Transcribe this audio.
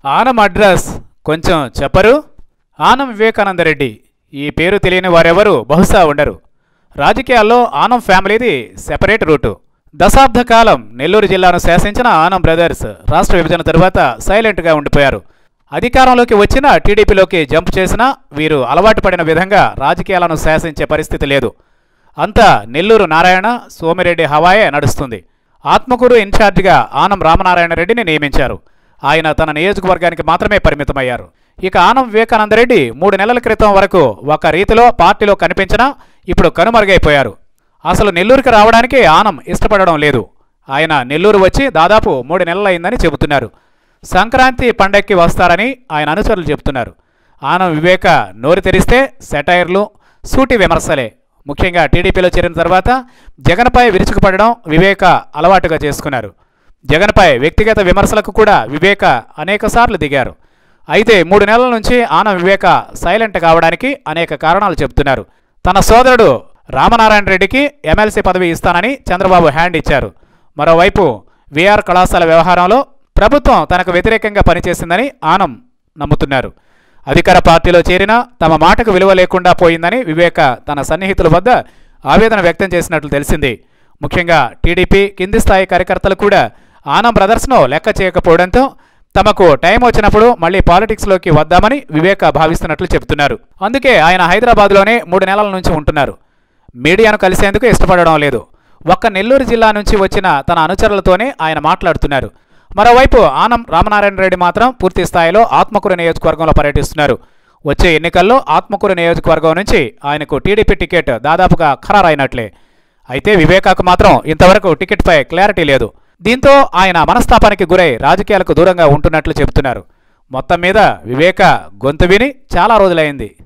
Anam address కొంచెం చెప్పరు ఆనం వివేకానందరెడ్డి ఈ పేరు తెలియని వారెవరూ బహుశా ఉండరు రాజకీయాల్లో ఆనం ఫ్యామిలీది సెపరేట్ రూటు దశాబ్ద కాలం నెల్లూరు జిల్లాను శాసించిన ఆనం బ్రదర్స్ రాష్ట్ర విభజన తరువాత సైలెంట్గా ఉండిపోయారు అధికారంలోకి వచ్చిన టీడీపీలోకి జంప్ చేసినా వీరు అలవాటు పడిన విధంగా రాజకీయాలను శాసించే పరిస్థితి లేదు అంతా నెల్లూరు నారాయణ సోమిరెడ్డి హవాయే నడుస్తుంది ఆత్మకూరు ఇన్ఛార్జిగా ఆనం రామనారాయణ రెడ్డిని నియమించారు ఆయన తన నియోజకవర్గానికి మాత్రమే పరిమితమయ్యారు ఇక ఆనం వివేకానందరెడ్డి మూడు నెలల క్రితం వరకు ఒక రీతిలో పార్టీలో కనిపించినా ఇప్పుడు కనుమరుగైపోయారు అసలు నెల్లూరుకి రావడానికి ఆనం ఇష్టపడడం లేదు ఆయన నెల్లూరు వచ్చి దాదాపు మూడు నెలలైందని చెబుతున్నారు సంక్రాంతి పండక్కి వస్తారని ఆయన అనుచరులు చెబుతున్నారు ఆనం వివేక నోరు తెరిస్తే సెటైర్లు సూటి విమర్శలే ముఖ్యంగా టీడీపీలో చేరిన తర్వాత జగన్పై విరుచుకుపడడం వివేక అలవాటుగా చేసుకున్నారు జగన్పై వ్యక్తిగత విమర్శలకు కూడా వివేక అనేకసార్లు దిగారు అయితే మూడు నెలల నుంచి ఆనం వివేక సైలెంట్ కావడానికి అనేక కారణాలు చెబుతున్నారు తన సోదరుడు రామనారాయణ రెడ్డికి ఎమ్మెల్సీ పదవి ఇస్తానని చంద్రబాబు హ్యాండ్ ఇచ్చారు మరోవైపు విఆర్ కళాశాల వ్యవహారంలో ప్రభుత్వం తనకు వ్యతిరేకంగా పనిచేసిందని ఆనం నమ్ముతున్నారు అధికార పార్టీలో చేరినా తమ మాటకు విలువ లేకుండా పోయిందని వివేక తన సన్నిహితుల వద్ద ఆవేదన వ్యక్తం చేసినట్లు తెలిసింది ముఖ్యంగా టీడీపీ కింది స్థాయి కార్యకర్తలు కూడా ఆనం బ్రదర్స్ను లెక్క చేయకపోవడంతో తమకు టైం వచ్చినప్పుడు మళ్ళీ పాలిటిక్స్లోకి వద్దామని వివేక భావిస్తున్నట్లు చెబుతున్నారు అందుకే ఆయన హైదరాబాద్లోనే మూడు నెలల నుంచి ఉంటున్నారు మీడియాను కలిసేందుకు ఇష్టపడడం లేదు ఒక్క నెల్లూరు జిల్లా నుంచి వచ్చిన తన అనుచరులతోనే ఆయన మాట్లాడుతున్నారు మరోవైపు ఆనం రామనారాయణ రెడ్డి మాత్రం పూర్తి స్థాయిలో ఆత్మకూరు నియోజకవర్గంలో పర్యటిస్తున్నారు వచ్చే ఎన్నికల్లో ఆత్మకూరు నియోజకవర్గం నుంచి ఆయనకు టీడీపీ టికెట్ దాదాపుగా ఖరారైనట్లే అయితే వివేకాకు మాత్రం ఇంతవరకు టికెట్పై క్లారిటీ లేదు దీంతో ఆయన మనస్తాపానికి గురై రాజకీయాలకు దూరంగా ఉంటున్నట్లు చెబుతున్నారు మొత్తం మీద వివేక గొంతు విని చాలా రోజులైంది